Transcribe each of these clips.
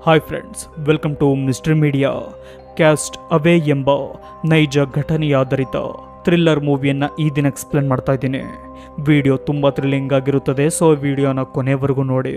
hi friends welcome to mystery media cast away ಎಂಬ ನೈಜ ಘಟನೆಯಾಧಾರಿತ thriller ಮೂವಿಯನ್ನು ಈ ದಿನ ಎಕ್ಸ್ಪ್ಲೇನ್ ಮಾಡ್ತಾ ಇದ್ದೀನಿ ವಿಡಿಯೋ ತುಂಬ ಥ್ರಿಲ್ಲಿಂಗ್ ಆಗಿರುತ್ತದೆ ಸೊ ವಿಡಿಯೋನ ಕೊನೆವರೆಗೂ ನೋಡಿ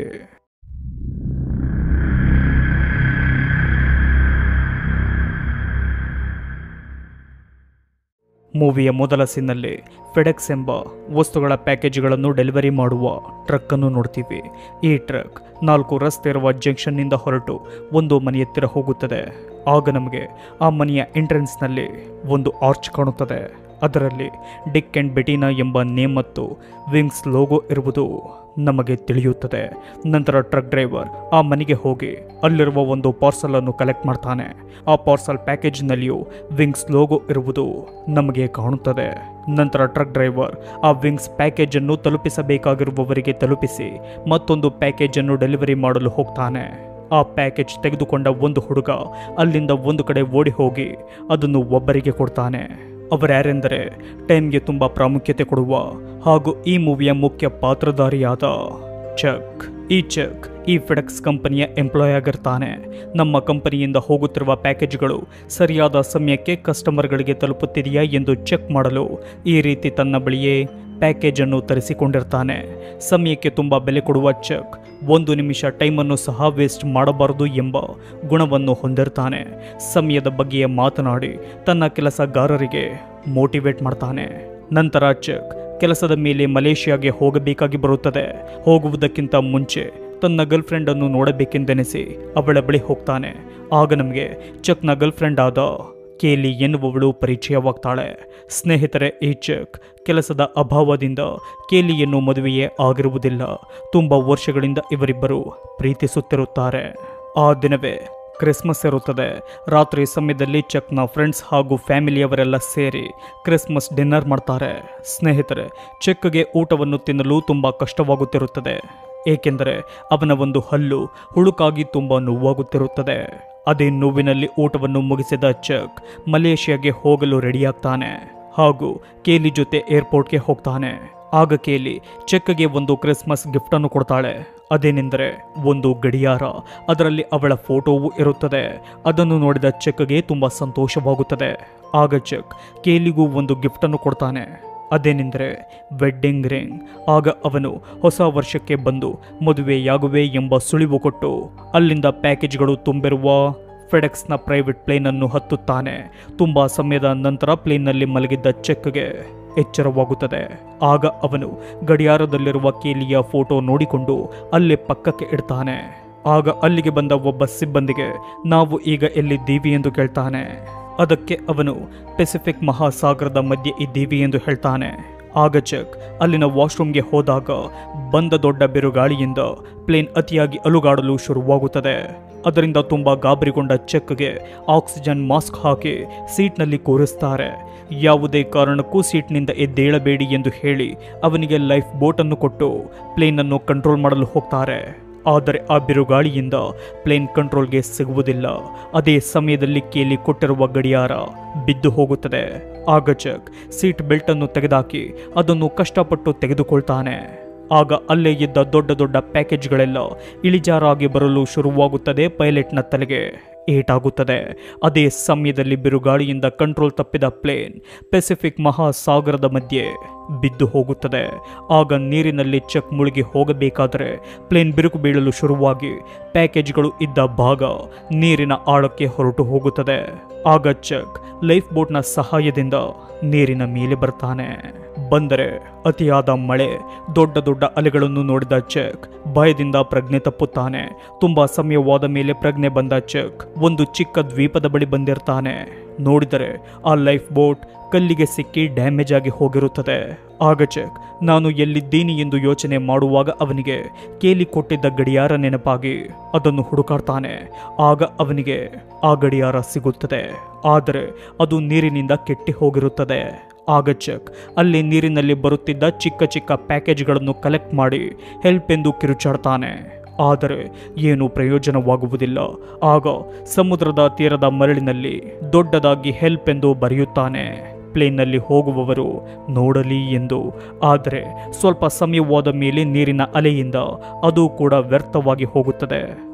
ಮೂವಿಯ ಮೊದಲ ಸೀನ್ನಲ್ಲಿ ಫೆಡೆಕ್ಸ್ ಎಂಬ ವಸ್ತುಗಳ ಪ್ಯಾಕೇಜ್ಗಳನ್ನು ಡೆಲಿವರಿ ಮಾಡುವ ಟ್ರಕ್ಕನ್ನು ನೋಡ್ತೀವಿ ಈ ಟ್ರಕ್ ನಾಲ್ಕು ರಸ್ತೆ ಇರುವ ಜಂಕ್ಷನ್ನಿಂದ ಹೊರಟು ಒಂದು ಮನೆಯ ಹತ್ತಿರ ಹೋಗುತ್ತದೆ ಆಗ ನಮಗೆ ಆ ಮನೆಯ ಎಂಟ್ರೆನ್ಸ್ನಲ್ಲಿ ಒಂದು ಆರ್ಚ್ ಕಾಣುತ್ತದೆ ಅದರಲ್ಲಿ ಡಿಕ್ ಆ್ಯಂಡ್ ಬೆಟಿನಾ ಎಂಬ ನೇಮ್ ಮತ್ತು ವಿಂಗ್ಸ್ ಲೋಗೋ ಇರುವುದು ನಮಗೆ ತಿಳಿಯುತ್ತದೆ ನಂತರ ಟ್ರಕ್ ಡ್ರೈವರ್ ಆ ಮನೆಗೆ ಹೋಗಿ ಅಲ್ಲಿರುವ ಒಂದು ಪಾರ್ಸಲ್ ಅನ್ನು ಕಲೆಕ್ಟ್ ಮಾಡ್ತಾನೆ ಆ ಪಾರ್ಸಲ್ ಪ್ಯಾಕೇಜ್ನಲ್ಲಿಯೂ ವಿಂಗ್ಸ್ ಲೋಗೋ ಇರುವುದು ನಮಗೆ ಕಾಣುತ್ತದೆ ನಂತರ ಟ್ರಕ್ ಡ್ರೈವರ್ ಆ ವಿಂಗ್ಸ್ ಪ್ಯಾಕೇಜ್ ಅನ್ನು ತಲುಪಿಸಬೇಕಾಗಿರುವವರಿಗೆ ತಲುಪಿಸಿ ಮತ್ತೊಂದು ಪ್ಯಾಕೇಜ್ ಅನ್ನು ಡೆಲಿವರಿ ಮಾಡಲು ಹೋಗ್ತಾನೆ ಆ ಪ್ಯಾಕೇಜ್ ತೆಗೆದುಕೊಂಡ ಒಂದು ಹುಡುಗ ಅಲ್ಲಿಂದ ಒಂದು ಕಡೆ ಓಡಿ ಹೋಗಿ ಅದನ್ನು ಒಬ್ಬರಿಗೆ ಕೊಡ್ತಾನೆ ಅವರ್ಯಾರೆಂದರೆ ಟೈಮ್ಗೆ ತುಂಬ ಪ್ರಾಮುಖ್ಯತೆ ಕೊಡುವ ಹಾಗೂ ಈ ಮೂವಿಯ ಮುಖ್ಯ ಪಾತ್ರಧಾರಿಯಾದ ಚಕ್ ಈ ಚಕ್ ಈ ಫೆಡೆಕ್ಸ್ ಕಂಪನಿಯ ಎಂಪ್ಲಾಯ್ ಆಗಿರ್ತಾನೆ ನಮ್ಮ ಕಂಪನಿಯಿಂದ ಹೋಗುತ್ತಿರುವ ಪ್ಯಾಕೇಜ್ಗಳು ಸರಿಯಾದ ಸಮಯಕ್ಕೆ ಕಸ್ಟಮರ್ಗಳಿಗೆ ತಲುಪುತ್ತಿದೆಯಾ ಎಂದು ಚೆಕ್ ಮಾಡಲು ಈ ರೀತಿ ತನ್ನ ಬಳಿಯೇ ಪ್ಯಾಕೇಜ್ ಅನ್ನು ತರಿಸಿಕೊಂಡಿರ್ತಾನೆ ಸಮಯಕ್ಕೆ ತುಂಬ ಬೆಲೆ ಕೊಡುವ ಚಕ್ ಒಂದು ನಿಮಿಷ ಟೈಮನ್ನು ಸಹ ವೇಸ್ಟ್ ಮಾಡಬಾರದು ಎಂಬ ಗುಣವನ್ನು ಹೊಂದಿರ್ತಾನೆ ಸಮಯದ ಬಗ್ಗೆ ಮಾತನಾಡಿ ತನ್ನ ಕೆಲಸಗಾರರಿಗೆ ಮೋಟಿವೇಟ್ ಮಾಡ್ತಾನೆ ನಂತರ ಚಕ್ ಕೆಲಸದ ಮೇಲೆ ಮಲೇಷಿಯಾಗೆ ಹೋಗಬೇಕಾಗಿ ಬರುತ್ತದೆ ಹೋಗುವುದಕ್ಕಿಂತ ಮುಂಚೆ ತನ್ನ ಗರ್ಲ್ ಫ್ರೆಂಡನ್ನು ನೋಡಬೇಕೆಂದೆನಿಸಿ ಅವಳ ಬಳಿ ಹೋಗ್ತಾನೆ ಆಗ ನಮಗೆ ಚಕ್ನ ಗರ್ಲ್ ಫ್ರೆಂಡ್ ಆದ ಕೇಲಿ ಎನ್ನುವವಳು ಪರಿಚಯವಾಗ್ತಾಳೆ ಸ್ನೇಹಿತರೆ ಈ ಚಕ್ ಕೆಲಸದ ಅಭಾವದಿಂದ ಕೇಲಿಯನ್ನು ಮದುವೆಯೇ ಆಗಿರುವುದಿಲ್ಲ ತುಂಬ ವರ್ಷಗಳಿಂದ ಇವರಿಬ್ಬರು ಪ್ರೀತಿಸುತ್ತಿರುತ್ತಾರೆ ಆ ದಿನವೇ ಕ್ರಿಸ್ಮಸ್ ಇರುತ್ತದೆ ರಾತ್ರಿ ಸಮಯದಲ್ಲಿ ಚಕ್ನ ಫ್ರೆಂಡ್ಸ್ ಹಾಗೂ ಫ್ಯಾಮಿಲಿಯವರೆಲ್ಲ ಸೇರಿ ಕ್ರಿಸ್ಮಸ್ ಡಿನ್ನರ್ ಮಾಡ್ತಾರೆ ಸ್ನೇಹಿತರೆ ಚೆಕ್ಗೆ ಊಟವನ್ನು ತಿನ್ನಲು ತುಂಬ ಕಷ್ಟವಾಗುತ್ತಿರುತ್ತದೆ ಏಕೆಂದರೆ ಅವನ ಒಂದು ಹಲ್ಲು ಹುಳುಕಾಗಿ ತುಂಬ ನೋವಾಗುತ್ತಿರುತ್ತದೆ ಅದೇ ನೋವಿನಲ್ಲಿ ಊಟವನ್ನು ಮುಗಿಸಿದ ಚಕ್ ಮಲೇಷಿಯಾಗೆ ಹೋಗಲು ರೆಡಿಯಾಗ್ತಾನೆ ಹಾಗೂ ಕೇಲಿ ಜೊತೆ ಏರ್ಪೋರ್ಟ್ಗೆ ಹೋಗ್ತಾನೆ ಆಗ ಕೇಲಿ ಚೆಕ್ಗೆ ಒಂದು ಕ್ರಿಸ್ಮಸ್ ಗಿಫ್ಟನ್ನು ಕೊಡ್ತಾಳೆ ಅದೇನೆಂದರೆ ಒಂದು ಗಡಿಯಾರ ಅದರಲ್ಲಿ ಅವಳ ಫೋಟೋವು ಇರುತ್ತದೆ ಅದನ್ನು ನೋಡಿದ ಚೆಕ್ಗೆ ತುಂಬ ಸಂತೋಷವಾಗುತ್ತದೆ ಆಗ ಚೆಕ್ ಕೇಲಿಗೂ ಒಂದು ಗಿಫ್ಟನ್ನು ಕೊಡ್ತಾನೆ ಅದೇನೆಂದರೆ ವೆಡ್ಡಿಂಗ್ ರಿಂಗ್ ಆಗ ಅವನು ಹೊಸ ವರ್ಷಕ್ಕೆ ಬಂದು ಮದುವೆಯಾಗುವೆ ಎಂಬ ಸುಳಿವು ಕೊಟ್ಟು ಅಲ್ಲಿಂದ ಪ್ಯಾಕೇಜ್ಗಳು ತುಂಬಿರುವ ಫೆಡೆಕ್ಸ್ನ ಪ್ರೈವೇಟ್ ಪ್ಲೇನನ್ನು ಹತ್ತುತ್ತಾನೆ ತುಂಬ ಸಮಯದ ನಂತರ ಪ್ಲೇನ್ನಲ್ಲಿ ಮಲಗಿದ್ದ ಚೆಕ್ಗೆ ಎಚ್ಚರವಾಗುತ್ತದೆ ಆಗ ಅವನು ಗಡಿಯಾರದಲ್ಲಿರುವ ಕೇಲಿಯ ಫೋಟೋ ನೋಡಿಕೊಂಡು ಅಲ್ಲೇ ಪಕ್ಕಕ್ಕೆ ಇಡ್ತಾನೆ ಆಗ ಅಲ್ಲಿಗೆ ಬಂದ ಒಬ್ಬ ಸಿಬ್ಬಂದಿಗೆ ನಾವು ಈಗ ಎಲ್ಲಿದ್ದೀವಿ ಎಂದು ಕೇಳ್ತಾನೆ ಅದಕ್ಕೆ ಅವನು ಪೆಸಿಫಿಕ್ ಮಹಾಸಾಗರದ ಮಧ್ಯೆ ಇದ್ದೀವಿ ಎಂದು ಹೇಳ್ತಾನೆ ಆಗ ಚೆಕ್ ಅಲ್ಲಿನ ವಾಶ್ರೂಮ್ಗೆ ಹೋದಾಗ ಬಂದ ದೊಡ್ಡ ಬಿರುಗಾಳಿಯಿಂದ ಪ್ಲೇನ್ ಅತಿಯಾಗಿ ಅಲುಗಾಡಲು ಶುರುವಾಗುತ್ತದೆ ಅದರಿಂದ ತುಂಬ ಗಾಬರಿಗೊಂಡ ಚೆಕ್ಗೆ ಆಕ್ಸಿಜನ್ ಮಾಸ್ಕ್ ಹಾಕಿ ಸೀಟ್ನಲ್ಲಿ ಕೂರಿಸ್ತಾರೆ ಯಾವುದೇ ಕಾರಣಕ್ಕೂ ಸೀಟ್ನಿಂದ ಎದ್ದೇಳಬೇಡಿ ಎಂದು ಹೇಳಿ ಅವನಿಗೆ ಲೈಫ್ ಬೋಟನ್ನು ಕೊಟ್ಟು ಪ್ಲೇನನ್ನು ಕಂಟ್ರೋಲ್ ಮಾಡಲು ಹೋಗ್ತಾರೆ ಆದರೆ ಆ ಬಿರುಗಾಳಿಯಿಂದ ಪ್ಲೇನ್ ಕಂಟ್ರೋಲ್ಗೆ ಸಿಗುವುದಿಲ್ಲ ಅದೇ ಸಮಯದಲ್ಲಿ ಕೇಲಿ ಕೊಟ್ಟಿರುವ ಗಡಿಯಾರ ಬಿದ್ದು ಹೋಗುತ್ತದೆ ಆಗ ಚಕ್ ಸೀಟ್ ಬೆಲ್ಟನ್ನು ತೆಗೆದಾಕಿ ಅದನ್ನು ಕಷ್ಟಪಟ್ಟು ತೆಗೆದುಕೊಳ್ತಾನೆ ಆಗ ಅಲ್ಲೇ ಇದ್ದ ದೊಡ್ಡ ದೊಡ್ಡ ಪ್ಯಾಕೇಜ್ಗಳೆಲ್ಲ ಇಳಿಜಾರಾಗಿ ಬರಲು ಶುರುವಾಗುತ್ತದೆ ಪೈಲಟ್ನ ತಲೆಗೆ ಏಟಾಗುತ್ತದೆ ಅದೇ ಸಮಯದಲ್ಲಿ ಬಿರುಗಾಳಿಯಿಂದ ಕಂಟ್ರೋಲ್ ತಪ್ಪಿದ ಪ್ಲೇನ್ ಪೆಸಿಫಿಕ್ ಮಹಾಸಾಗರದ ಮಧ್ಯೆ ಬಿದ್ದು ಹೋಗುತ್ತದೆ ಆಗ ನೀರಿನಲ್ಲಿ ಚೆಕ್ ಮುಳುಗಿ ಹೋಗಬೇಕಾದರೆ ಪ್ಲೇನ್ ಬಿರುಕು ಬೀಳಲು ಶುರುವಾಗಿ ಪ್ಯಾಕೇಜ್ಗಳು ಇದ್ದ ಭಾಗ ನೀರಿನ ಆಳಕ್ಕೆ ಹೊರಟು ಹೋಗುತ್ತದೆ ಆಗ ಚೆಕ್ ಲೈಫ್ ಬೋಟ್ನ ಸಹಾಯದಿಂದ ನೀರಿನ ಮೇಲೆ ಬರ್ತಾನೆ ಬಂದರೆ ಅತಿಯಾದ ಮಳೆ ದೊಡ್ಡ ದೊಡ್ಡ ಅಲೆಗಳನ್ನು ನೋಡಿದ ಚೆಕ್ ಭಯದಿಂದ ಪ್ರಜ್ಞೆ ತಪ್ಪುತ್ತಾನೆ ತುಂಬಾ ಸಮಯವಾದ ಮೇಲೆ ಪ್ರಜ್ಞೆ ಬಂದ ಚೆಕ್ ಒಂದು ಚಿಕ್ಕ ದ್ವೀಪದ ಬಳಿ ಬಂದಿರ್ತಾನೆ ನೋಡಿದರೆ ಆ ಲೈಫ್ ಬೋಟ್ ಕಲ್ಲಿಗೆ ಸಿಕ್ಕಿ ಡ್ಯಾಮೇಜ್ ಆಗಿ ಹೋಗಿರುತ್ತದೆ ಆಗ ಚೆಕ್ ನಾನು ಎಲ್ಲಿದ್ದೀನಿ ಎಂದು ಯೋಚನೆ ಮಾಡುವಾಗ ಅವನಿಗೆ ಕೇಲಿ ಕೊಟ್ಟಿದ್ದ ಗಡಿಯಾರ ನೆನಪಾಗಿ ಅದನ್ನು ಹುಡುಕಾಡ್ತಾನೆ ಆಗ ಅವನಿಗೆ ಆ ಗಡಿಯಾರ ಸಿಗುತ್ತದೆ ಆದರೆ ಅದು ನೀರಿನಿಂದ ಕೆಟ್ಟಿ ಹೋಗಿರುತ್ತದೆ ಆಗ ಚೆಕ್ ಅಲ್ಲಿ ನೀರಿನಲ್ಲಿ ಬರುತ್ತಿದ್ದ ಚಿಕ್ಕ ಚಿಕ್ಕ ಪ್ಯಾಕೇಜ್ಗಳನ್ನು ಕಲೆಕ್ಟ್ ಮಾಡಿ ಹೆಲ್ಪ್ ಎಂದು ಕಿರುಚಾಡ್ತಾನೆ ಆದರೆ ಏನು ಪ್ರಯೋಜನವಾಗುವುದಿಲ್ಲ ಆಗ ಸಮುದ್ರದ ತೀರದ ಮರಳಿನಲ್ಲಿ ದೊಡ್ಡದಾಗಿ ಹೆಲ್ಪ್ ಎಂದು ಬರೆಯುತ್ತಾನೆ ಪ್ಲೇನ್ನಲ್ಲಿ ಹೋಗುವವರು ನೋಡಲಿ ಎಂದು ಆದರೆ ಸ್ವಲ್ಪ ಸಮಯವಾದ ಮೇಲೆ ನೀರಿನ ಅಲೆಯಿಂದ ಅದು ಕೂಡ ವ್ಯರ್ಥವಾಗಿ ಹೋಗುತ್ತದೆ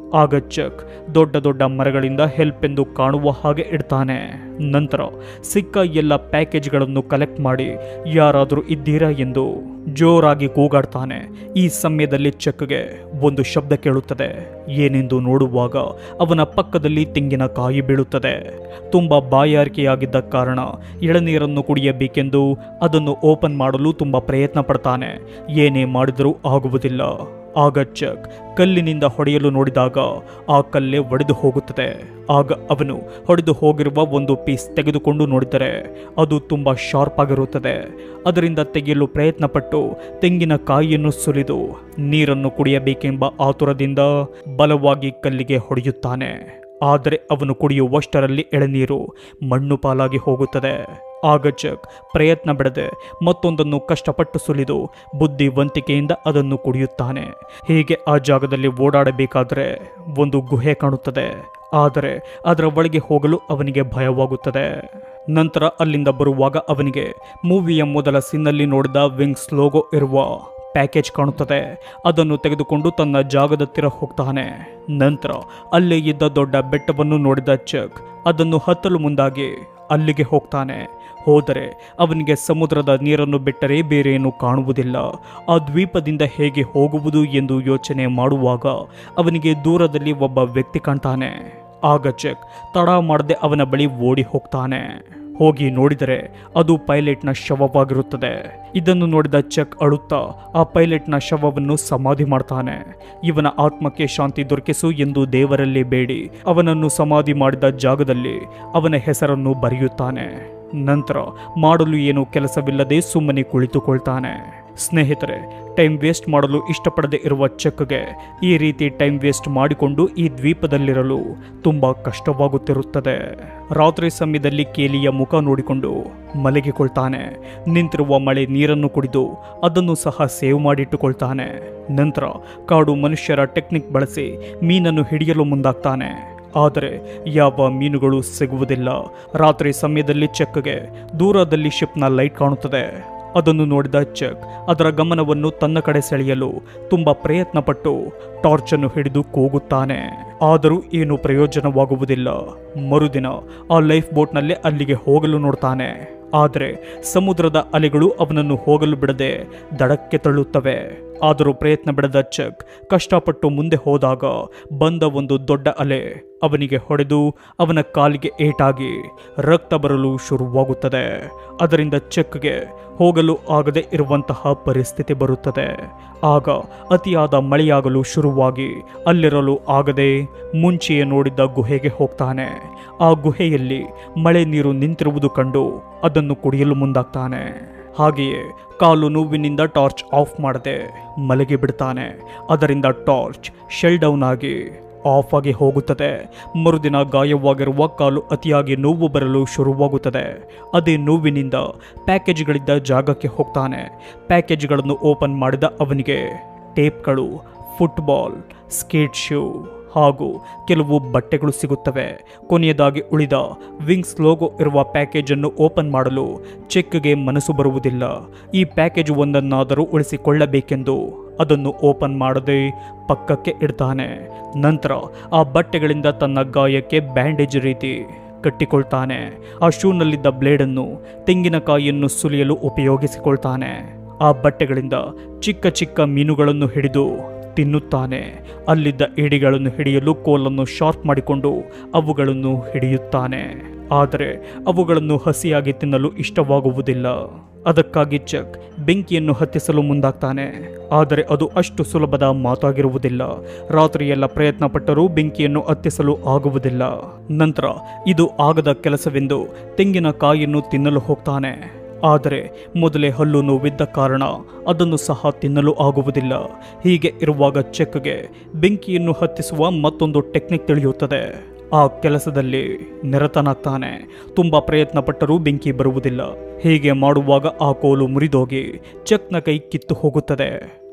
ಆಗ ಚಕ್ ದೊಡ್ಡ ದೊಡ್ಡ ಮರಗಳಿಂದ ಹೆಲ್ಪ್ ಎಂದು ಕಾಣುವ ಹಾಗೆ ಇಡ್ತಾನೆ ನಂತರ ಸಿಕ್ಕ ಎಲ್ಲ ಪ್ಯಾಕೇಜ್ಗಳನ್ನು ಕಲೆಕ್ಟ್ ಮಾಡಿ ಯಾರಾದರೂ ಇದ್ದೀರಾ ಎಂದು ಜೋರಾಗಿ ಕೂಗಾಡ್ತಾನೆ ಈ ಸಮಯದಲ್ಲಿ ಚಕ್ಗೆ ಒಂದು ಶಬ್ದ ಕೇಳುತ್ತದೆ ಏನೆಂದು ನೋಡುವಾಗ ಅವನ ಪಕ್ಕದಲ್ಲಿ ತೆಂಗಿನಕಾಯಿ ಬೀಳುತ್ತದೆ ತುಂಬ ಬಾಯಾರಿಕೆಯಾಗಿದ್ದ ಕಾರಣ ಎಳನೀರನ್ನು ಕುಡಿಯಬೇಕೆಂದು ಅದನ್ನು ಓಪನ್ ಮಾಡಲು ತುಂಬ ಪ್ರಯತ್ನ ಪಡ್ತಾನೆ ಏನೇ ಮಾಡಿದರೂ ಆಗುವುದಿಲ್ಲ ಆಗ ಚಕ್ ಕಲ್ಲಿನಿಂದ ಹೊಡೆಯಲು ನೋಡಿದಾಗ ಆ ಕಲ್ಲೇ ಒಡೆದು ಹೋಗುತ್ತದೆ ಆಗ ಅವನು ಹೊಡೆದು ಹೋಗಿರುವ ಒಂದು ಪೀಸ್ ತೆಗೆದುಕೊಂಡು ನೋಡಿದರೆ ಅದು ತುಂಬ ಶಾರ್ಪ್ ಆಗಿರುತ್ತದೆ ಅದರಿಂದ ತೆಗೆಯಲು ಪ್ರಯತ್ನಪಟ್ಟು ತೆಂಗಿನಕಾಯಿಯನ್ನು ಸುಲಿದು ನೀರನ್ನು ಕುಡಿಯಬೇಕೆಂಬ ಆತುರದಿಂದ ಬಲವಾಗಿ ಕಲ್ಲಿಗೆ ಹೊಡೆಯುತ್ತಾನೆ ಆದರೆ ಅವನು ಕುಡಿಯುವಷ್ಟರಲ್ಲಿ ಎಳೆನೀರು ಮಣ್ಣು ಪಾಲಾಗಿ ಹೋಗುತ್ತದೆ ಆಗ ಚಕ್ ಪ್ರಯತ್ನ ಬಿಡದೆ ಮತ್ತೊಂದನ್ನು ಕಷ್ಟಪಟ್ಟು ಸುಲಿದು ಬುದ್ಧಿವಂತಿಕೆಯಿಂದ ಅದನ್ನು ಕುಡಿಯುತ್ತಾನೆ ಹೀಗೆ ಆ ಜಾಗದಲ್ಲಿ ಓಡಾಡಬೇಕಾದರೆ ಒಂದು ಗುಹೆ ಕಾಣುತ್ತದೆ ಆದರೆ ಅದರ ಒಳಗೆ ಹೋಗಲು ಅವನಿಗೆ ಭಯವಾಗುತ್ತದೆ ನಂತರ ಅಲ್ಲಿಂದ ಬರುವಾಗ ಅವನಿಗೆ ಮೂವಿಯ ಮೊದಲ ಸಿನ್ನಲ್ಲಿ ನೋಡಿದ ವಿಂಗ್ಸ್ ಲೋಗೋ ಇರುವ ಪ್ಯಾಕೇಜ್ ಕಾಣುತ್ತದೆ ಅದನ್ನು ತೆಗೆದುಕೊಂಡು ತನ್ನ ಜಾಗದತ್ತಿರ ಹೋಗ್ತಾನೆ ನಂತರ ಅಲ್ಲೇ ಇದ್ದ ದೊಡ್ಡ ಬೆಟ್ಟವನ್ನು ನೋಡಿದ ಚಕ್ ಅದನ್ನು ಹತ್ತಲು ಮುಂದಾಗಿ ಅಲ್ಲಿಗೆ ಹೋಗ್ತಾನೆ ಹೋದರೆ ಅವನಿಗೆ ಸಮುದ್ರದ ನೀರನ್ನು ಬಿಟ್ಟರೆ ಬೇರೇನು ಕಾಣುವುದಿಲ್ಲ ಆ ದ್ವೀಪದಿಂದ ಹೇಗೆ ಹೋಗುವುದು ಎಂದು ಯೋಚನೆ ಮಾಡುವಾಗ ಅವನಿಗೆ ದೂರದಲ್ಲಿ ಒಬ್ಬ ವ್ಯಕ್ತಿ ಕಾಣ್ತಾನೆ ಆಗ ಚೆಕ್ ತಡ ಮಾಡದೆ ಅವನ ಬಳಿ ಓಡಿ ಹೋಗ್ತಾನೆ ಹೋಗಿ ನೋಡಿದರೆ ಅದು ಪೈಲಟ್ನ ಶವವಾಗಿರುತ್ತದೆ ಇದನ್ನು ನೋಡಿದ ಚೆಕ್ ಅಳುತ್ತಾ ಆ ಪೈಲಟ್ನ ಶವವನ್ನು ಸಮಾಧಿ ಮಾಡ್ತಾನೆ ಇವನ ಆತ್ಮಕ್ಕೆ ಶಾಂತಿ ದೊರಕಿಸು ಎಂದು ದೇವರಲ್ಲಿ ಬೇಡಿ ಅವನನ್ನು ಸಮಾಧಿ ಮಾಡಿದ ಜಾಗದಲ್ಲಿ ಅವನ ಹೆಸರನ್ನು ಬರೆಯುತ್ತಾನೆ ನಂತರ ಮಾಡಲು ಏನು ಕೆಲಸವಿಲ್ಲದೆ ಸುಮ್ಮನೆ ಕುಳಿತುಕೊಳ್ತಾನೆ ಸ್ನೇಹಿತರೆ ಟೈಮ್ ವೇಸ್ಟ್ ಮಾಡಲು ಇಷ್ಟಪಡದೆ ಇರುವ ಚೆಕ್ಗೆ ಈ ರೀತಿ ಟೈಮ್ ವೇಸ್ಟ್ ಮಾಡಿಕೊಂಡು ಈ ದ್ವೀಪದಲ್ಲಿರಲು ತುಂಬ ಕಷ್ಟವಾಗುತ್ತಿರುತ್ತದೆ ರಾತ್ರಿ ಸಮಯದಲ್ಲಿ ಕೇಲಿಯ ಮುಖ ನೋಡಿಕೊಂಡು ಮಲಗಿಕೊಳ್ತಾನೆ ನಿಂತಿರುವ ಮಳೆ ನೀರನ್ನು ಕುಡಿದು ಅದನ್ನು ಸಹ ಸೇವ್ ಮಾಡಿಟ್ಟುಕೊಳ್ತಾನೆ ನಂತರ ಕಾಡು ಮನುಷ್ಯರ ಟೆಕ್ನಿಕ್ ಬಳಸಿ ಮೀನನ್ನು ಹಿಡಿಯಲು ಮುಂದಾಗ್ತಾನೆ ಆದರೆ ಯಾವ ಮೀನುಗಳು ಸಿಗುವುದಿಲ್ಲ ರಾತ್ರಿ ಸಮಯದಲ್ಲಿ ಚೆಕ್ಗೆ ದೂರದಲ್ಲಿ ಶಿಪ್ನ ಲೈಟ್ ಕಾಣುತ್ತದೆ ಅದನ್ನು ನೋಡಿದ ಚೆಕ್ ಅದರ ಗಮನವನ್ನು ತನ್ನ ಕಡೆ ಸೆಳೆಯಲು ತುಂಬ ಪ್ರಯತ್ನಪಟ್ಟು ಟಾರ್ಚನ್ನು ಹಿಡಿದು ಕೂಗುತ್ತಾನೆ ಆದರೂ ಏನು ಪ್ರಯೋಜನವಾಗುವುದಿಲ್ಲ ಮರುದಿನ ಆ ಲೈಫ್ ಬೋಟ್ನಲ್ಲೇ ಅಲ್ಲಿಗೆ ಹೋಗಲು ನೋಡ್ತಾನೆ ಆದರೆ ಸಮುದ್ರದ ಅಲೆಗಳು ಅವನನ್ನು ಹೋಗಲು ಬಿಡದೆ ದಡಕ್ಕೆ ತಳ್ಳುತ್ತವೆ ಆದರೂ ಪ್ರಯತ್ನ ಬಿಡದ ಚೆಕ್ ಕಷ್ಟಪಟ್ಟು ಮುಂದೆ ಹೋದಾಗ ಬಂದ ಒಂದು ದೊಡ್ಡ ಅಲೆ ಅವನಿಗೆ ಹೊಡೆದು ಅವನ ಕಾಲಿಗೆ ಏಟಾಗಿ ರಕ್ತ ಬರಲು ಶುರುವಾಗುತ್ತದೆ ಅದರಿಂದ ಚೆಕ್ಗೆ ಹೋಗಲು ಆಗದೆ ಇರುವಂತಹ ಪರಿಸ್ಥಿತಿ ಬರುತ್ತದೆ ಆಗ ಅತಿಯಾದ ಮಳೆಯಾಗಲು ಶುರುವಾಗಿ ಅಲ್ಲಿರಲು ಆಗದೆ ಮುಂಚೆಯೇ ನೋಡಿದ್ದ ಗುಹೆಗೆ ಹೋಗ್ತಾನೆ ಆ ಗುಹೆಯಲ್ಲಿ ಮಳೆ ನೀರು ನಿಂತಿರುವುದು ಕಂಡು ಅದನ್ನು ಕುಡಿಯಲು ಮುಂದಾಗ್ತಾನೆ ಹಾಗೆಯೇ ಕಾಲು ನೋವಿನಿಂದ ಟಾರ್ಚ್ ಆಫ್ ಮಾಡದೆ ಮಲಗಿ ಬಿಡ್ತಾನೆ ಅದರಿಂದ ಟಾರ್ಚ್ ಶೆಲ್ ಡೌನ್ ಆಗಿ ಆಫ್ ಆಗಿ ಹೋಗುತ್ತದೆ ಮರುದಿನ ಗಾಯವಾಗಿರುವ ಕಾಲು ಅತಿಯಾಗಿ ನೋವು ಬರಲು ಶುರುವಾಗುತ್ತದೆ ಅದೇ ನೋವಿನಿಂದ ಪ್ಯಾಕೇಜ್ಗಳಿದ್ದ ಜಾಗಕ್ಕೆ ಹೋಗ್ತಾನೆ ಪ್ಯಾಕೇಜ್ಗಳನ್ನು ಓಪನ್ ಮಾಡಿದ ಅವನಿಗೆ ಟೇಪ್ಗಳು ಫುಟ್ಬಾಲ್ ಸ್ಕೇಟ್ ಶೂ ಹಾಗೂ ಕೆಲವು ಬಟ್ಟೆಗಳು ಸಿಗುತ್ತವೆ ಕೊನೆಯದಾಗಿ ಉಳಿದ ವಿಂಗ್ಸ್ ಲೋಗೋ ಇರುವ ಪ್ಯಾಕೇಜನ್ನು ಓಪನ್ ಮಾಡಲು ಚೆಕ್ಗೆ ಮನಸ್ಸು ಬರುವುದಿಲ್ಲ ಈ ಪ್ಯಾಕೇಜ್ ಒಂದನ್ನಾದರೂ ಉಳಿಸಿಕೊಳ್ಳಬೇಕೆಂದು ಅದನ್ನು ಓಪನ್ ಮಾಡದೆ ಪಕ್ಕಕ್ಕೆ ಇಡ್ತಾನೆ ನಂತರ ಆ ಬಟ್ಟೆಗಳಿಂದ ತನ್ನ ಗಾಯಕ್ಕೆ ಬ್ಯಾಂಡೇಜ್ ರೀತಿ ಕಟ್ಟಿಕೊಳ್ತಾನೆ ಆ ಶೂನಲ್ಲಿದ್ದ ಬ್ಲೇಡನ್ನು ತೆಂಗಿನಕಾಯಿಯನ್ನು ಸುಲಿಯಲು ಉಪಯೋಗಿಸಿಕೊಳ್ತಾನೆ ಆ ಬಟ್ಟೆಗಳಿಂದ ಚಿಕ್ಕ ಚಿಕ್ಕ ಮೀನುಗಳನ್ನು ಹಿಡಿದು ತಿನ್ನುತ್ತಾನೆ ಅಲ್ಲಿದ್ದ ಏಡಿಗಳನ್ನು ಹಿಡಿಯಲು ಕೋಲನ್ನು ಶಾರ್ಪ್ ಮಾಡಿಕೊಂಡು ಅವುಗಳನ್ನು ಹಿಡಿಯುತ್ತಾನೆ ಆದರೆ ಅವುಗಳನ್ನು ಹಸಿಯಾಗಿ ತಿನ್ನಲು ಇಷ್ಟವಾಗುವುದಿಲ್ಲ ಅದಕ್ಕಾಗಿ ಚಕ್ ಬೆಂಕಿಯನ್ನು ಹತ್ತಿಸಲು ಮುಂದಾಗ್ತಾನೆ ಆದರೆ ಅದು ಅಷ್ಟು ಸುಲಭದ ಮಾತಾಗಿರುವುದಿಲ್ಲ ರಾತ್ರಿಯೆಲ್ಲ ಪ್ರಯತ್ನ ಪಟ್ಟರೂ ಬೆಂಕಿಯನ್ನು ಹತ್ತಿಸಲು ಆಗುವುದಿಲ್ಲ ನಂತರ ಇದು ಆಗದ ಕೆಲಸವೆಂದು ತೆಂಗಿನಕಾಯಿಯನ್ನು ತಿನ್ನಲು ಹೋಗ್ತಾನೆ ಆದರೆ ಮೊದಲೇ ಹಲ್ಲು ನೋವಿದ್ದ ಕಾರಣ ಅದನ್ನು ಸಹ ತಿನ್ನಲು ಆಗುವುದಿಲ್ಲ ಹೀಗೆ ಇರುವಾಗ ಚೆಕ್ಗೆ ಬೆಂಕಿಯನ್ನು ಹತ್ತಿಸುವ ಮತ್ತೊಂದು ಟೆಕ್ನಿಕ್ ತಿಳಿಯುತ್ತದೆ ಆ ಕೆಲಸದಲ್ಲಿ ನಿರತನಾಗ್ತಾನೆ ತುಂಬ ಪ್ರಯತ್ನ ಪಟ್ಟರೂ ಬೆಂಕಿ ಬರುವುದಿಲ್ಲ ಹೀಗೆ ಮಾಡುವಾಗ ಆ ಕೋಲು ಮುರಿದೋಗಿ ಚೆಕ್ನ ಕೈ ಕಿತ್ತು ಹೋಗುತ್ತದೆ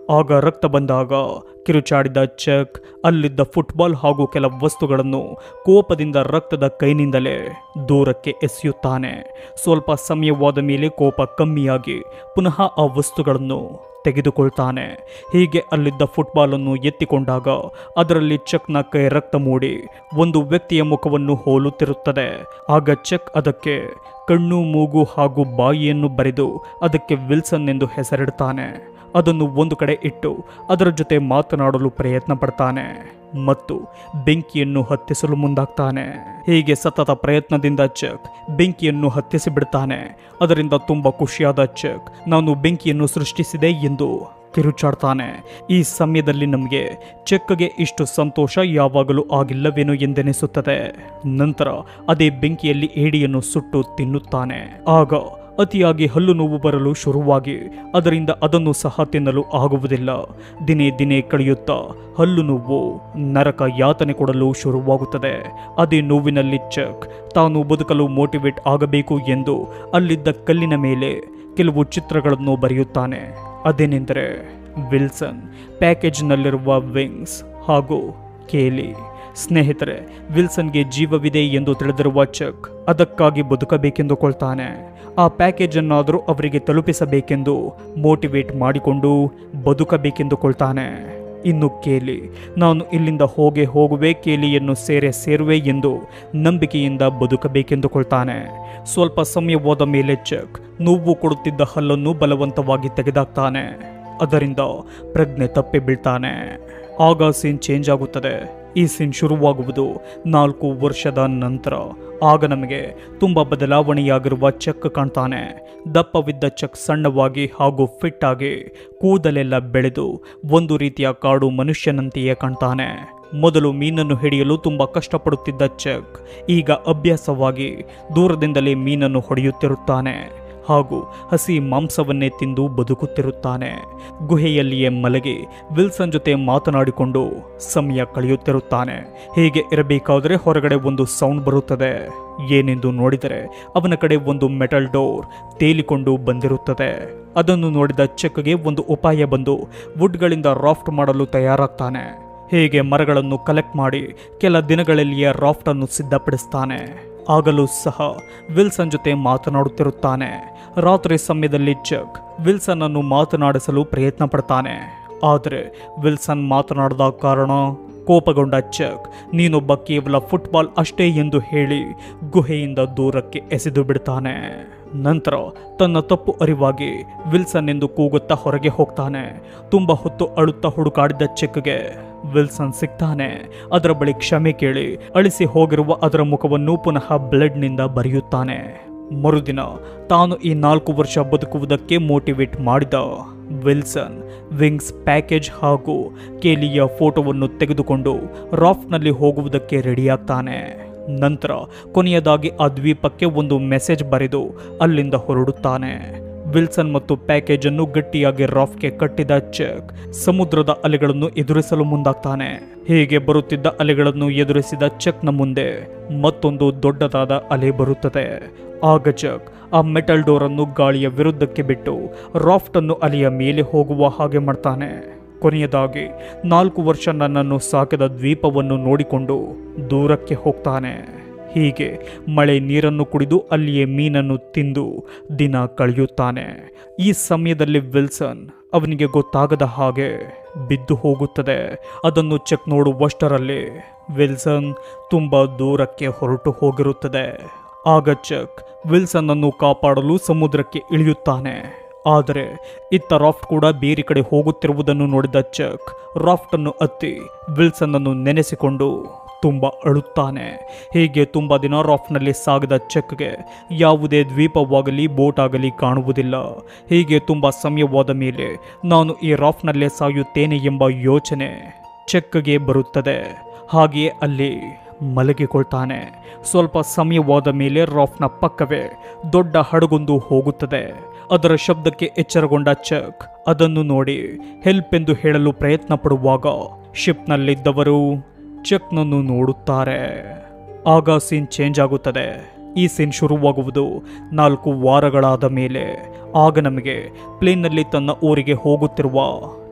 ಆಗ ರಕ್ತ ಬಂದಾಗ ಕಿರುಚಾಡಿದ ಚೆಕ್ ಅಲ್ಲಿದ್ದ ಫುಟ್ಬಾಲ್ ಹಾಗೂ ಕೆಲ ವಸ್ತುಗಳನ್ನು ಕೋಪದಿಂದ ರಕ್ತದ ಕೈನಿಂದಲೇ ದೂರಕ್ಕೆ ಎಸೆಯುತ್ತಾನೆ ಸ್ವಲ್ಪ ಸಮಯವಾದ ಮೇಲೆ ಕೋಪ ಕಮ್ಮಿಯಾಗಿ ಪುನಃ ಆ ವಸ್ತುಗಳನ್ನು ತೆಗೆದುಕೊಳ್ತಾನೆ ಹೀಗೆ ಅಲ್ಲಿದ್ದ ಫುಟ್ಬಾಲನ್ನು ಎತ್ತಿಕೊಂಡಾಗ ಅದರಲ್ಲಿ ಚೆಕ್ನ ಕೈ ರಕ್ತ ಮೂಡಿ ಒಂದು ವ್ಯಕ್ತಿಯ ಮುಖವನ್ನು ಹೋಲುತ್ತಿರುತ್ತದೆ ಆಗ ಚೆಕ್ ಅದಕ್ಕೆ ಕಣ್ಣು ಮೂಗು ಹಾಗೂ ಬಾಯಿಯನ್ನು ಬರೆದು ಅದಕ್ಕೆ ವಿಲ್ಸನ್ ಎಂದು ಹೆಸರಿಡ್ತಾನೆ ಅದನ್ನು ಒಂದು ಕಡೆ ಇಟ್ಟು ಅದರ ಜೊತೆ ಮಾತನಾಡಲು ಪ್ರಯತ್ನ ಪಡ್ತಾನೆ ಮತ್ತು ಬೆಂಕಿಯನ್ನು ಹತ್ತಿಸಲು ಮುಂದಾಗ್ತಾನೆ ಹೀಗೆ ಸತತ ಪ್ರಯತ್ನದಿಂದ ಚೆಕ್ ಬೆಂಕಿಯನ್ನು ಹತ್ತಿಸಿ ಬಿಡ್ತಾನೆ ಅದರಿಂದ ತುಂಬ ಖುಷಿಯಾದ ಚೆಕ್ ನಾನು ಬೆಂಕಿಯನ್ನು ಸೃಷ್ಟಿಸಿದೆ ಎಂದು ಕಿರುಚಾಡ್ತಾನೆ ಈ ಸಮಯದಲ್ಲಿ ನಮಗೆ ಚೆಕ್ಗೆ ಇಷ್ಟು ಸಂತೋಷ ಯಾವಾಗಲೂ ಆಗಿಲ್ಲವೇನೋ ಎಂದೆನಿಸುತ್ತದೆ ನಂತರ ಅದೇ ಬೆಂಕಿಯಲ್ಲಿ ಏಡಿಯನ್ನು ಸುಟ್ಟು ತಿನ್ನುತ್ತಾನೆ ಆಗ ಅತಿಯಾಗಿ ಹಲ್ಲು ನೋವು ಬರಲು ಶುರುವಾಗಿ ಅದರಿಂದ ಅದನ್ನು ಸಹ ತಿನ್ನಲು ಆಗುವುದಿಲ್ಲ ದಿನೇ ದಿನೇ ಕಳೆಯುತ್ತಾ ಹಲ್ಲು ನೋವು ನರಕ ಯಾತನೆ ಕೊಡಲು ಶುರುವಾಗುತ್ತದೆ ಅದೇ ನೋವಿನಲ್ಲಿ ಚೆಕ್ ತಾನು ಬದುಕಲು ಮೋಟಿವೇಟ್ ಆಗಬೇಕು ಎಂದು ಅಲ್ಲಿದ್ದ ಕಲ್ಲಿನ ಮೇಲೆ ಕೆಲವು ಚಿತ್ರಗಳನ್ನು ಬರೆಯುತ್ತಾನೆ ಅದೇನೆಂದರೆ ವಿಲ್ಸನ್ ಪ್ಯಾಕೇಜ್ನಲ್ಲಿರುವ ವಿಂಗ್ಸ್ ಹಾಗೂ ಕೇಲಿ ಸ್ನೇಹಿತರೆ ವಿಲ್ಸನ್ಗೆ ಜೀವವಿದೆ ಎಂದು ತಿಳಿದಿರುವ ಚೆಕ್ ಅದಕ್ಕಾಗಿ ಬದುಕಬೇಕೆಂದುಕೊಳ್ತಾನೆ ಆ ಪ್ಯಾಕೇಜನ್ನಾದರೂ ಅವರಿಗೆ ತಲುಪಿಸಬೇಕೆಂದು ಮೋಟಿವೇಟ್ ಮಾಡಿಕೊಂಡು ಬದುಕಬೇಕೆಂದುಕೊಳ್ತಾನೆ ಇನ್ನು ಕೇಲಿ ನಾನು ಇಲ್ಲಿಂದ ಹೋಗೆ ಹೋಗುವೆ ಕೇಲಿಯನ್ನು ಸೇರೆ ಸೇರುವೆ ಎಂದು ನಂಬಿಕೆಯಿಂದ ಬದುಕಬೇಕೆಂದುಕೊಳ್ತಾನೆ ಸ್ವಲ್ಪ ಸಮಯವಾದ ಮೇಲೆ ಚೆಕ್ ನೋವು ಕೊಡುತ್ತಿದ್ದ ಹಲ್ಲನ್ನು ಬಲವಂತವಾಗಿ ತೆಗೆದಾಕ್ತಾನೆ ಅದರಿಂದ ಪ್ರಜ್ಞೆ ತಪ್ಪಿ ಬೀಳ್ತಾನೆ ಆಗ ಸೀನ್ ಚೇಂಜ್ ಆಗುತ್ತದೆ ಈ ಸೀನ್ ಶುರುವಾಗುವುದು ನಾಲ್ಕು ವರ್ಷದ ನಂತರ ಆಗ ನಮಗೆ ತುಂಬ ಬದಲಾವಣೆಯಾಗಿರುವ ಚೆಕ್ ಕಾಣ್ತಾನೆ ದಪ್ಪವಿದ್ದ ಚೆಕ್ ಸಣ್ಣವಾಗಿ ಹಾಗೂ ಫಿಟ್ ಆಗಿ ಕೂದಲೆಲ್ಲ ಬೆಳೆದು ಒಂದು ರೀತಿಯ ಕಾಡು ಮನುಷ್ಯನಂತೆಯೇ ಕಾಣ್ತಾನೆ ಮೊದಲು ಮೀನನ್ನು ಹಿಡಿಯಲು ತುಂಬ ಕಷ್ಟಪಡುತ್ತಿದ್ದ ಚೆಕ್ ಈಗ ಅಭ್ಯಾಸವಾಗಿ ದೂರದಿಂದಲೇ ಮೀನನ್ನು ಹೊಡೆಯುತ್ತಿರುತ್ತಾನೆ ಹಾಗೂ ಹಸಿ ಮಾಂಸವನ್ನೇ ತಿಂದು ಬದುಕುತ್ತಿರುತ್ತಾನೆ ಗುಹೆಯಲ್ಲಿಯೇ ಮಲಗಿ ವಿಲ್ಸನ್ ಜೊತೆ ಮಾತನಾಡಿಕೊಂಡು ಸಮಯ ಕಳೆಯುತ್ತಿರುತ್ತಾನೆ ಹೀಗೆ ಇರಬೇಕಾದರೆ ಹೊರಗಡೆ ಒಂದು ಸೌಂಡ್ ಬರುತ್ತದೆ ಏನೆಂದು ನೋಡಿದರೆ ಅವನ ಕಡೆ ಒಂದು ಮೆಟಲ್ ಡೋರ್ ತೇಲಿಕೊಂಡು ಬಂದಿರುತ್ತದೆ ಅದನ್ನು ನೋಡಿದ ಚೆಕ್ಗೆ ಒಂದು ಉಪಾಯ ಬಂದು ವುಡ್ಗಳಿಂದ ರಾಫ್ಟ್ ಮಾಡಲು ತಯಾರಾಗ್ತಾನೆ ಹೀಗೆ ಮರಗಳನ್ನು ಕಲೆಕ್ಟ್ ಮಾಡಿ ಕೆಲ ದಿನಗಳಲ್ಲಿಯೇ ರಾಫ್ಟ್ ಅನ್ನು ಸಿದ್ಧಪಡಿಸ್ತಾನೆ ಆಗಲೂ ಸಹ ವಿಲ್ಸನ್ ಜೊತೆ ಮಾತನಾಡುತ್ತಿರುತ್ತಾನೆ ರಾತ್ರಿ ಸಮಯದಲ್ಲಿ ಚೆಕ್ ವಿಲ್ಸನ್ ಅನ್ನು ಮಾತನಾಡಿಸಲು ಪ್ರಯತ್ನ ಪಡ್ತಾನೆ ಆದರೆ ವಿಲ್ಸನ್ ಮಾತನಾಡದ ಕಾರಣ ಕೋಪಗೊಂಡ ಚೆಕ್ ನೀನೊಬ್ಬ ಕೇವಲ ಫುಟ್ಬಾಲ್ ಅಷ್ಟೇ ಎಂದು ಹೇಳಿ ಗುಹೆಯಿಂದ ದೂರಕ್ಕೆ ಎಸೆದು ಬಿಡ್ತಾನೆ ನಂತರ ತನ್ನ ತಪ್ಪು ಅರಿವಾಗಿ ವಿಲ್ಸನ್ ಎಂದು ಕೂಗುತ್ತಾ ಹೊರಗೆ ಹೋಗ್ತಾನೆ ತುಂಬ ಹೊತ್ತು ಅಳುತ್ತಾ ಹುಡುಕಾಡಿದ ಚೆಕ್ಗೆ ವಿಲ್ಸನ್ ಸಿಗ್ತಾನೆ ಅದರ ಬಳಿ ಕ್ಷಮೆ ಕೇಳಿ ಅಳಿಸಿ ಹೋಗಿರುವ ಅದರ ಮುಖವನ್ನು ಪುನಃ ಬ್ಲಡ್ನಿಂದ ಬರೆಯುತ್ತಾನೆ ಮರುದಿನ ತಾನು ಈ ನಾಲ್ಕು ವರ್ಷ ಬದುಕುವುದಕ್ಕೆ ಮೋಟಿವೇಟ್ ಮಾಡಿದ ವಿಲ್ಸನ್ ವಿಂಗ್ಸ್ ಪ್ಯಾಕೇಜ್ ಹಾಗೂ ಕೇಲಿಯ ಫೋಟೋವನ್ನು ತೆಗೆದುಕೊಂಡು ರಾಫ್ಟ್ನಲ್ಲಿ ಹೋಗುವುದಕ್ಕೆ ರೆಡಿಯಾಗ್ತಾನೆ ನಂತರ ಕೊನೆಯದಾಗಿ ಆ ದ್ವೀಪಕ್ಕೆ ಒಂದು ಮೆಸೇಜ್ ಬರೆದು ಅಲ್ಲಿಂದ ಹೊರಡುತ್ತಾನೆ ವಿಲ್ಸನ್ ಮತ್ತು ಪ್ಯಾಕೇಜ್ ಅನ್ನು ಗಟ್ಟಿಯಾಗಿ ರಾಫ್ಟ್ಗೆ ಕಟ್ಟಿದ ಚೆಕ್ ಸಮುದ್ರದ ಅಲೆಗಳನ್ನು ಎದುರಿಸಲು ಮುಂದಾಗ್ತಾನೆ ಹೀಗೆ ಬರುತ್ತಿದ್ದ ಅಲೆಗಳನ್ನು ಎದುರಿಸಿದ ಚೆಕ್ನ ಮುಂದೆ ಮತ್ತೊಂದು ದೊಡ್ಡದಾದ ಅಲೆ ಬರುತ್ತದೆ ಆಗ ಚೆಕ್ ಆ ಮೆಟಲ್ ಡೋರ್ ಅನ್ನು ಗಾಳಿಯ ವಿರುದ್ಧಕ್ಕೆ ಬಿಟ್ಟು ರಾಫ್ಟ್ ಅನ್ನು ಅಲೆಯ ಮೇಲೆ ಹೋಗುವ ಹಾಗೆ ಮಾಡ್ತಾನೆ ಕೊನೆಯದಾಗಿ ನಾಲ್ಕು ವರ್ಷ ನನ್ನನ್ನು ಸಾಕಿದ ದ್ವೀಪವನ್ನು ನೋಡಿಕೊಂಡು ದೂರಕ್ಕೆ ಹೋಗ್ತಾನೆ ಹೀಗೆ ಮಳೆ ನೀರನ್ನು ಕುಡಿದು ಅಲ್ಲಿಯೇ ಮೀನನ್ನು ತಿಂದು ದಿನ ಕಳೆಯುತ್ತಾನೆ ಈ ಸಮಯದಲ್ಲಿ ವಿಲ್ಸನ್ ಅವನಿಗೆ ಗೊತ್ತಾಗದ ಹಾಗೆ ಬಿದ್ದು ಹೋಗುತ್ತದೆ ಅದನ್ನು ಚೆಕ್ ನೋಡುವಷ್ಟರಲ್ಲಿ ವಿಲ್ಸನ್ ತುಂಬ ದೂರಕ್ಕೆ ಹೊರಟು ಹೋಗಿರುತ್ತದೆ ಆಗ ಚೆಕ್ ವಿಲ್ಸನ್ ಅನ್ನು ಕಾಪಾಡಲು ಸಮುದ್ರಕ್ಕೆ ಇಳಿಯುತ್ತಾನೆ ಆದರೆ ಇತ್ತ ರಾಫ್ಟ್ ಕೂಡ ಬೇರೆ ಕಡೆ ಹೋಗುತ್ತಿರುವುದನ್ನು ನೋಡಿದ ಚೆಕ್ ರಾಫ್ಟ್ ಅನ್ನು ಹತ್ತಿ ವಿಲ್ಸನ್ ಅನ್ನು ನೆನೆಸಿಕೊಂಡು ತುಂಬ ಅಳುತ್ತಾನೆ ಹೀಗೆ ತುಂಬ ದಿನ ರಾಫ್ಟ್ನಲ್ಲಿ ಸಾಗಿದ ಚೆಕ್ಗೆ ಯಾವುದೇ ದ್ವೀಪವಾಗಲಿ ಬೋಟ್ ಆಗಲಿ ಕಾಣುವುದಿಲ್ಲ ಹೀಗೆ ತುಂಬ ಸಮಯವಾದ ಮೇಲೆ ನಾನು ಈ ರಾಫ್ಟ್ನಲ್ಲೇ ಸಾಯುತ್ತೇನೆ ಎಂಬ ಯೋಚನೆ ಚೆಕ್ಗೆ ಬರುತ್ತದೆ ಹಾಗೆಯೇ ಅಲ್ಲಿ ಮಲಗಿಕೊಳ್ತಾನೆ ಸ್ವಲ್ಪ ಸಮಯವಾದ ಮೇಲೆ ರಾಫ್ಟ್ನ ಪಕ್ಕವೇ ದೊಡ್ಡ ಹಡಗೊಂದು ಹೋಗುತ್ತದೆ ಅದರ ಶಬ್ದಕ್ಕೆ ಎಚ್ಚರಗೊಂಡ ಚೆಕ್ ಅದನ್ನು ನೋಡಿ ಹೆಲ್ಪ್ ಎಂದು ಹೇಳಲು ಪ್ರಯತ್ನ ಪಡುವಾಗ ಶಿಪ್ನಲ್ಲಿದ್ದವರು ಚೆಕ್ನನ್ನು ನೋಡುತ್ತಾರೆ ಆಗ ಸೀನ್ ಚೇಂಜ್ ಆಗುತ್ತದೆ ಈ ಸೀನ್ ಶುರುವಾಗುವುದು ನಾಲ್ಕು ವಾರಗಳಾದ ಮೇಲೆ ಆಗ ನಮಗೆ ಪ್ಲೇನ್ನಲ್ಲಿ ತನ್ನ ಊರಿಗೆ ಹೋಗುತ್ತಿರುವ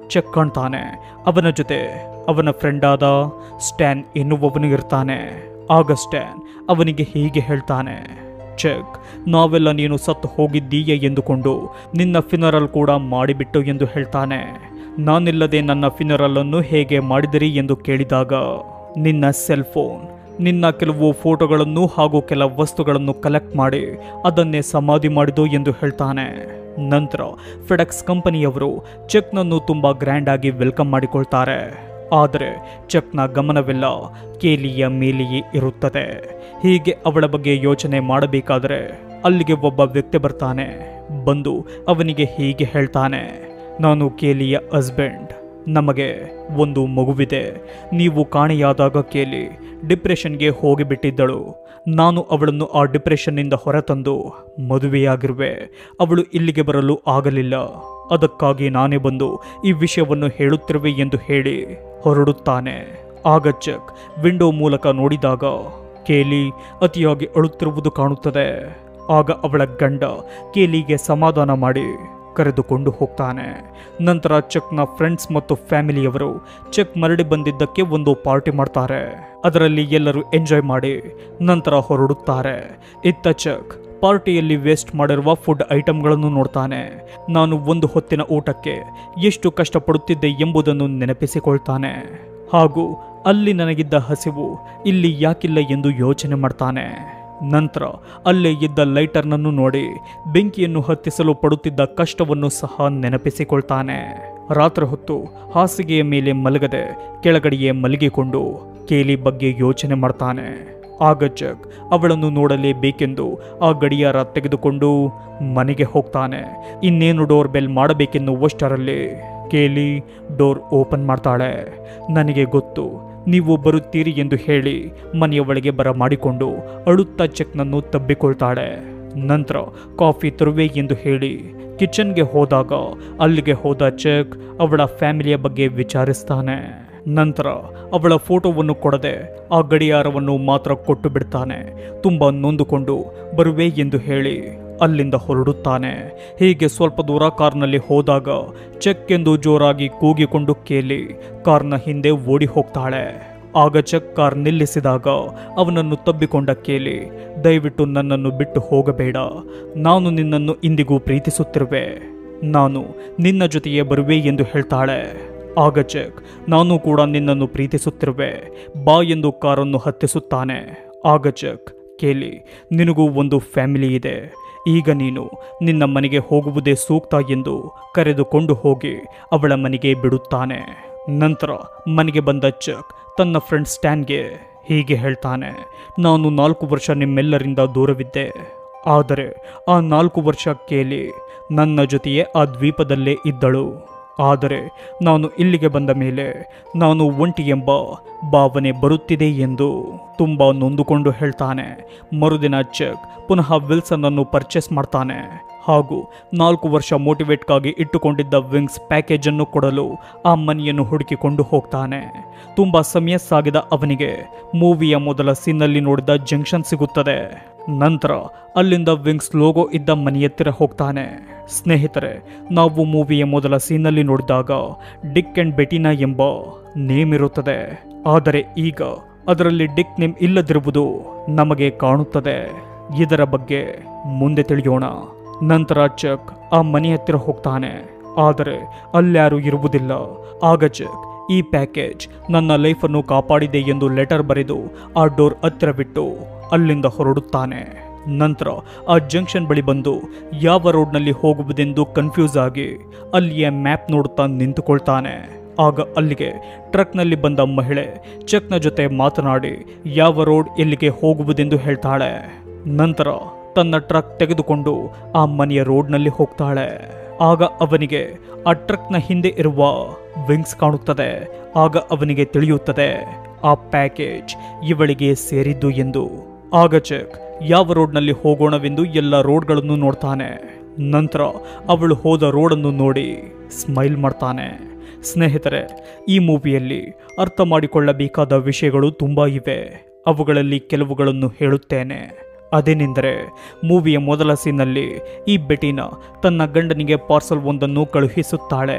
ಚೆಕ್ ಕಾಣ್ತಾನೆ ಅವನ ಜೊತೆ ಅವನ ಫ್ರೆಂಡ್ ಆದ ಸ್ಟ್ಯಾನ್ ಎನ್ನುವವನು ಇರ್ತಾನೆ ಆಗ ಸ್ಟ್ಯಾನ್ ಅವನಿಗೆ ಹೀಗೆ ಹೇಳ್ತಾನೆ ಚೆಕ್ ನಾವೆಲ್ಲ ನೀನು ಸತ್ತು ಹೋಗಿದ್ದೀಯ ಎಂದುಕೊಂಡು ನಿನ್ನ ಫಿನರಲ್ ಕೂಡ ಮಾಡಿಬಿಟ್ಟು ಎಂದು ಹೇಳ್ತಾನೆ ನಾನಿಲ್ಲದೆ ನನ್ನ ಫಿನರಲ್ ಅನ್ನು ಹೇಗೆ ಮಾಡಿದಿರಿ ಎಂದು ಕೇಳಿದಾಗ ನಿನ್ನ ಸೆಲ್ ಫೋನ್ ನಿನ್ನ ಕೆಲವು ಫೋಟೋಗಳನ್ನು ಹಾಗೂ ಕೆಲ ವಸ್ತುಗಳನ್ನು ಕಲೆಕ್ಟ್ ಮಾಡಿ ಅದನ್ನೇ ಸಮಾಧಿ ಮಾಡಿದು ಎಂದು ಹೇಳ್ತಾನೆ ನಂತರ ಫೆಡೆಕ್ಸ್ ಕಂಪನಿಯವರು ಚೆಕ್ನನ್ನು ತುಂಬ ಗ್ರ್ಯಾಂಡ್ ಆಗಿ ವೆಲ್ಕಮ್ ಮಾಡಿಕೊಳ್ತಾರೆ ಆದರೆ ಚೆಕ್ನ ಗಮನವೆಲ್ಲ ಕೇಲಿಯ ಮೇಲೆಯೇ ಇರುತ್ತದೆ ಹೀಗೆ ಅವಳ ಬಗ್ಗೆ ಯೋಚನೆ ಮಾಡಬೇಕಾದರೆ ಅಲ್ಲಿಗೆ ಒಬ್ಬ ವ್ಯಕ್ತಿ ಬರ್ತಾನೆ ಬಂದು ಅವನಿಗೆ ಹೀಗೆ ಹೇಳ್ತಾನೆ ನಾನು ಕೇಲಿಯ ಹಸ್ಬೆಂಡ್ ನಮಗೆ ಒಂದು ಮಗುವಿದೆ ನೀವು ಕಾಣೆಯಾದಾಗ ಕೇಳಿ ಡಿಪ್ರೆಷನ್ಗೆ ಹೋಗಿಬಿಟ್ಟಿದ್ದಳು ನಾನು ಅವಳನ್ನು ಆ ಡಿಪ್ರೆಷನ್ನಿಂದ ಹೊರತಂದು ಮದುವೆಯಾಗಿರುವೆ ಅವಳು ಇಲ್ಲಿಗೆ ಬರಲು ಆಗಲಿಲ್ಲ ಅದಕ್ಕಾಗಿ ನಾನೇ ಬಂದು ಈ ವಿಷಯವನ್ನು ಹೇಳುತ್ತಿರುವೆ ಎಂದು ಹೇಳಿ ಹೊರಡುತ್ತಾನೆ ಆಗ ಚೆಕ್ ವಿಂಡೋ ಮೂಲಕ ನೋಡಿದಾಗ ಕೇಲಿ ಅತಿಯಾಗಿ ಅಳುತ್ತಿರುವುದು ಕಾಣುತ್ತದೆ ಆಗ ಅವಳ ಗಂಡ ಕೇಲಿಗೆ ಸಮಾಧಾನ ಮಾಡಿ ಕರೆದುಕೊಂಡು ಹೋಗ್ತಾನೆ ನಂತರ ಚೆಕ್ನ ಫ್ರೆಂಡ್ಸ್ ಮತ್ತು ಫ್ಯಾಮಿಲಿಯವರು ಚೆಕ್ ಮರಳಿ ಬಂದಿದ್ದಕ್ಕೆ ಒಂದು ಪಾರ್ಟಿ ಮಾಡ್ತಾರೆ ಅದರಲ್ಲಿ ಎಲ್ಲರೂ ಎಂಜಾಯ್ ಮಾಡಿ ನಂತರ ಹೊರಡುತ್ತಾರೆ ಇತ್ತ ಚೆಕ್ ಪಾರ್ಟಿಯಲ್ಲಿ ವೇಸ್ಟ್ ಮಾಡಿರುವ ಫುಡ್ ಐಟಮ್ಗಳನ್ನು ನೋಡ್ತಾನೆ ನಾನು ಒಂದು ಹೊತ್ತಿನ ಊಟಕ್ಕೆ ಎಷ್ಟು ಕಷ್ಟಪಡುತ್ತಿದ್ದೆ ಎಂಬುದನ್ನು ನೆನಪಿಸಿಕೊಳ್ತಾನೆ ಹಾಗೂ ಅಲ್ಲಿ ನನಗಿದ್ದ ಹಸಿವು ಇಲ್ಲಿ ಯಾಕಿಲ್ಲ ಎಂದು ಯೋಚನೆ ಮಾಡ್ತಾನೆ ನಂತರ ಅಲ್ಲೇ ಇದ್ದ ಲೈಟರ್ನನ್ನು ನೋಡಿ ಬೆಂಕಿಯನ್ನು ಹತ್ತಿಸಲು ಪಡುತ್ತಿದ್ದ ಕಷ್ಟವನ್ನು ಸಹ ನೆನಪಿಸಿಕೊಳ್ತಾನೆ ರಾತ್ರಿ ಹೊತ್ತು ಹಾಸಿಗೆಯ ಮೇಲೆ ಮಲಗದೆ ಕೆಳಗಡೆಯೇ ಮಲಗಿಕೊಂಡು ಕೇಲಿ ಬಗ್ಗೆ ಯೋಚನೆ ಮಾಡ್ತಾನೆ ಆಗ ಚೆಕ್ ಅವಳನ್ನು ನೋಡಲೇಬೇಕೆಂದು ಆ ಗಡಿಯಾರ ತೆಗೆದುಕೊಂಡು ಮನೆಗೆ ಹೋಗ್ತಾನೆ ಇನ್ನೇನು ಡೋರ್ ಬೆಲ್ ಮಾಡಬೇಕೆನ್ನುವಷ್ಟರಲ್ಲಿ ಕೇಲಿ ಡೋರ್ ಓಪನ್ ಮಾಡ್ತಾಳೆ ನನಗೆ ಗೊತ್ತು ನೀವು ಬರುತ್ತೀರಿ ಎಂದು ಹೇಳಿ ಮನೆಯ ಒಳಗೆ ಬರ ಮಾಡಿಕೊಂಡು ಅಳುತ್ತಾ ಚೆಕ್ನನ್ನು ತಬ್ಬಿಕೊಳ್ತಾಳೆ ನಂತರ ಕಾಫಿ ತರುವೆ ಎಂದು ಹೇಳಿ ಕಿಚನ್ಗೆ ಹೋದಾಗ ಅಲ್ಲಿಗೆ ಹೋದ ಚೆಕ್ ಅವಳ ಫ್ಯಾಮಿಲಿಯ ಬಗ್ಗೆ ವಿಚಾರಿಸ್ತಾನೆ ನಂತರ ಅವಳ ಫೋಟೋವನ್ನು ಕೊಡದೆ ಆ ಗಡಿಯಾರವನ್ನು ಮಾತ್ರ ಕೊಟ್ಟು ಬಿಡ್ತಾನೆ ತುಂಬ ನೊಂದುಕೊಂಡು ಬರುವೆ ಎಂದು ಹೇಳಿ ಅಲ್ಲಿಂದ ಹೊರಡುತ್ತಾನೆ ಹೀಗೆ ಸ್ವಲ್ಪ ದೂರ ಕಾರ್ನಲ್ಲಿ ಹೋದಾಗ ಚೆಕ್ ಎಂದು ಜೋರಾಗಿ ಕೂಗಿಕೊಂಡು ಕೇಳಿ ಕಾರ್ನ ಹಿಂದೆ ಓಡಿ ಹೋಗ್ತಾಳೆ ಆಗ ಚೆಕ್ ಕಾರ್ ನಿಲ್ಲಿಸಿದಾಗ ಅವನನ್ನು ತಬ್ಬಿಕೊಂಡ ಕೇಳಿ ದಯವಿಟ್ಟು ನನ್ನನ್ನು ಬಿಟ್ಟು ಹೋಗಬೇಡ ನಾನು ನಿನ್ನನ್ನು ಇಂದಿಗೂ ಪ್ರೀತಿಸುತ್ತಿರುವೆ ನಾನು ನಿನ್ನ ಜೊತೆಯೇ ಬರುವೆ ಎಂದು ಹೇಳ್ತಾಳೆ ಆಗ ಚೆಕ್ ನಾನು ಕೂಡ ನಿನ್ನನ್ನು ಪ್ರೀತಿಸುತ್ತಿರುವೆ ಬಾ ಎಂದು ಕಾರನ್ನು ಹತ್ತಿಸುತ್ತಾನೆ ಆಗ ಚೆಕ್ ಕೇಳಿ ನಿನಗೂ ಒಂದು ಫ್ಯಾಮಿಲಿ ಇದೆ ಈಗ ನೀನು ನಿನ್ನ ಮನೆಗೆ ಹೋಗುವುದೇ ಸೂಕ್ತ ಎಂದು ಕರೆದುಕೊಂಡು ಹೋಗಿ ಅವಳ ಮನೆಗೆ ಬಿಡುತ್ತಾನೆ ನಂತರ ಮನೆಗೆ ಬಂದ ಚಕ್ ತನ್ನ ಫ್ರೆಂಡ್ ಸ್ಟ್ಯಾನ್ಗೆ ಹೀಗೆ ಹೇಳ್ತಾನೆ ನಾನು ನಾಲ್ಕು ವರ್ಷ ನಿಮ್ಮೆಲ್ಲರಿಂದ ದೂರವಿದ್ದೆ ಆದರೆ ಆ ನಾಲ್ಕು ವರ್ಷ ಕೇಳಿ ನನ್ನ ಜೊತೆಯೇ ಆ ದ್ವೀಪದಲ್ಲೇ ಇದ್ದಳು ಆದರೆ ನಾನು ಇಲ್ಲಿಗೆ ಬಂದ ಮೇಲೆ ನಾನು ಒಂಟಿ ಎಂಬ ಭಾವನೆ ಬರುತ್ತಿದೆ ಎಂದು ತುಂಬ ನೊಂದುಕೊಂಡು ಹೇಳ್ತಾನೆ ಮರುದಿನ ಚೆಕ್ ಪುನಃ ವಿಲ್ಸನ್ ಅನ್ನು ಪರ್ಚೇಸ್ ಮಾಡ್ತಾನೆ ಹಾಗೂ ನಾಲ್ಕು ವರ್ಷ ಮೋಟಿವೇಟ್ಗಾಗಿ ಇಟ್ಟುಕೊಂಡಿದ್ದ ವಿಂಗ್ಸ್ ಪ್ಯಾಕೇಜ್ ಅನ್ನು ಕೊಡಲು ಆ ಮನೆಯನ್ನು ಹುಡುಕಿಕೊಂಡು ಹೋಗ್ತಾನೆ ತುಂಬ ಸಮಯ ಸಾಗಿದ ಅವನಿಗೆ ಮೂವಿಯ ಮೊದಲ ಸೀನ್ನಲ್ಲಿ ನೋಡಿದ ಜಂಕ್ಷನ್ ಸಿಗುತ್ತದೆ ನಂತರ ಅಲ್ಲಿಂದ ವಿಂಗ್ಸ್ ಲೋಗೋ ಇದ್ದ ಮನೆಯತ್ತಿರ ಹೋಗ್ತಾನೆ ಸ್ನೇಹಿತರೆ ನಾವು ಮೂವಿಯ ಮೊದಲ ಸೀನಲ್ಲಿ ನೋಡಿದಾಗ ಡಿಕ್ ಅಂಡ್ ಬೆಟಿನಾ ಎಂಬ ನೇಮ್ ಇರುತ್ತದೆ ಆದರೆ ಈಗ ಅದರಲ್ಲಿ ಡಿಕ್ ನೇಮ್ ಇಲ್ಲದಿರುವುದು ನಮಗೆ ಕಾಣುತ್ತದೆ ಇದರ ಬಗ್ಗೆ ಮುಂದೆ ತಿಳಿಯೋಣ ನಂತರ ಚಕ್ ಆ ಮನೆ ಹತ್ತಿರ ಹೋಗ್ತಾನೆ ಆದರೆ ಅಲ್ಯಾರೂ ಇರುವುದಿಲ್ಲ ಆಗ ಚಕ್ ಈ ಪ್ಯಾಕೇಜ್ ನನ್ನ ಲೈಫನ್ನು ಕಾಪಾಡಿದೆ ಎಂದು ಲೆಟರ್ ಬರೆದು ಆ ಡೋರ್ ಹತ್ತಿರ ಬಿಟ್ಟು ಅಲ್ಲಿಂದ ಹೊರಡುತ್ತಾನೆ ನಂತರ ಆ ಜಂಕ್ಷನ್ ಬಳಿ ಬಂದು ಯಾವ ರೋಡ್ನಲ್ಲಿ ಹೋಗುವುದೆಂದು ಕನ್ಫ್ಯೂಸ್ ಆಗಿ ಅಲ್ಲಿಯ ಮ್ಯಾಪ್ ನೋಡುತ್ತಾ ನಿಂತುಕೊಳ್ತಾನೆ ಆಗ ಅಲ್ಲಿಗೆ ಟ್ರಕ್ನಲ್ಲಿ ಬಂದ ಮಹಿಳೆ ಚೆಕ್ನ ಜೊತೆ ಮಾತನಾಡಿ ಯಾವ ರೋಡ್ ಎಲ್ಲಿಗೆ ಹೋಗುವುದೆಂದು ಹೇಳ್ತಾಳೆ ನಂತರ ತನ್ನ ಟ್ರಕ್ ತೆಗೆದುಕೊಂಡು ಆ ಮನೆಯ ರೋಡ್ನಲ್ಲಿ ಹೋಗ್ತಾಳೆ ಆಗ ಅವನಿಗೆ ಆ ಟ್ರಕ್ನ ಹಿಂದೆ ಇರುವ ವಿಂಗ್ಸ್ ಕಾಣುತ್ತದೆ ಆಗ ಅವನಿಗೆ ತಿಳಿಯುತ್ತದೆ ಆ ಪ್ಯಾಕೇಜ್ ಇವಳಿಗೆ ಸೇರಿದ್ದು ಎಂದು ಆಗ ಚೆಕ್ ಯಾವ ರೋಡ್ನಲ್ಲಿ ಹೋಗೋಣವೆಂದು ಎಲ್ಲ ರೋಡ್ಗಳನ್ನು ನೋಡ್ತಾನೆ ನಂತರ ಅವಳು ಹೋದ ರೋಡನ್ನು ನೋಡಿ ಸ್ಮೈಲ್ ಮಾಡ್ತಾನೆ ಸ್ನೇಹಿತರೆ ಈ ಮೂವಿಯಲ್ಲಿ ಅರ್ಥ ಮಾಡಿಕೊಳ್ಳಬೇಕಾದ ವಿಷಯಗಳು ತುಂಬ ಇವೆ ಅವುಗಳಲ್ಲಿ ಕೆಲವುಗಳನ್ನು ಹೇಳುತ್ತೇನೆ ಅದೇನೆಂದರೆ ಮೂವಿಯ ಮೊದಲ ಸೀನಲ್ಲಿ ಈ ಬೆಟಿನ ತನ್ನ ಗಂಡನಿಗೆ ಪಾರ್ಸಲ್ ಒಂದನ್ನು ಕಳುಹಿಸುತ್ತಾಳೆ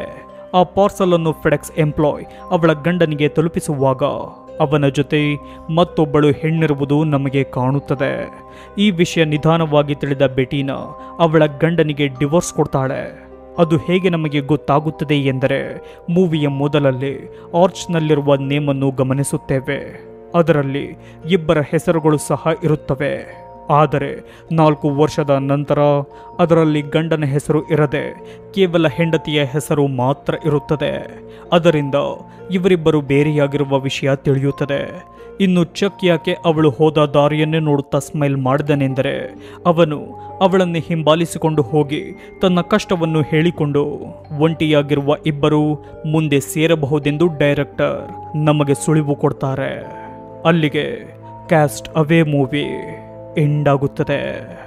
ಆ ಪಾರ್ಸಲನ್ನು ಫೆಡೆಕ್ಸ್ ಎಂಪ್ಲಾಯ್ ಅವಳ ಗಂಡನಿಗೆ ತಲುಪಿಸುವಾಗ ಅವನ ಜೊತೆ ಮತ್ತೊಬ್ಬಳು ಹೆಣ್ಣಿರುವುದು ನಮಗೆ ಕಾಣುತ್ತದೆ ಈ ವಿಷಯ ನಿಧಾನವಾಗಿ ತಿಳಿದ ಬೆಟೀನಾ ಅವಳ ಗಂಡನಿಗೆ ಡಿವೋರ್ಸ್ ಕೊಡ್ತಾಳೆ ಅದು ಹೇಗೆ ನಮಗೆ ಗೊತ್ತಾಗುತ್ತದೆ ಎಂದರೆ ಮೂವಿಯ ಮೊದಲಲ್ಲಿ ಆರ್ಚ್ನಲ್ಲಿರುವ ನೇಮನ್ನು ಗಮನಿಸುತ್ತೇವೆ ಅದರಲ್ಲಿ ಇಬ್ಬರ ಹೆಸರುಗಳು ಸಹ ಇರುತ್ತವೆ ಆದರೆ ನಾಲ್ಕು ವರ್ಷದ ನಂತರ ಅದರಲ್ಲಿ ಗಂಡನ ಹೆಸರು ಇರದೆ ಕೇವಲ ಹೆಂಡತಿಯ ಹೆಸರು ಮಾತ್ರ ಇರುತ್ತದೆ ಅದರಿಂದ ಇವರಿಬ್ಬರು ಬೇರೆಯಾಗಿರುವ ವಿಷಯ ತಿಳಿಯುತ್ತದೆ ಇನ್ನು ಚಕ್ ಯಾಕೆ ಅವಳು ಹೋದ ದಾರಿಯನ್ನೇ ನೋಡುತ್ತಾ ಸ್ಮೈಲ್ ಮಾಡಿದನೆಂದರೆ ಅವನು ಅವಳನ್ನು ಹಿಂಬಾಲಿಸಿಕೊಂಡು ಹೋಗಿ ತನ್ನ ಕಷ್ಟವನ್ನು ಹೇಳಿಕೊಂಡು ಒಂಟಿಯಾಗಿರುವ ಇಬ್ಬರು ಮುಂದೆ ಸೇರಬಹುದೆಂದು ಡೈರೆಕ್ಟರ್ ನಮಗೆ ಸುಳಿವು ಕೊಡ್ತಾರೆ ಅಲ್ಲಿಗೆ ಕ್ಯಾಸ್ಟ್ ಅವೇ ಮೂವಿ ಎಂಡ್ ಆಗುತ್ತದೆ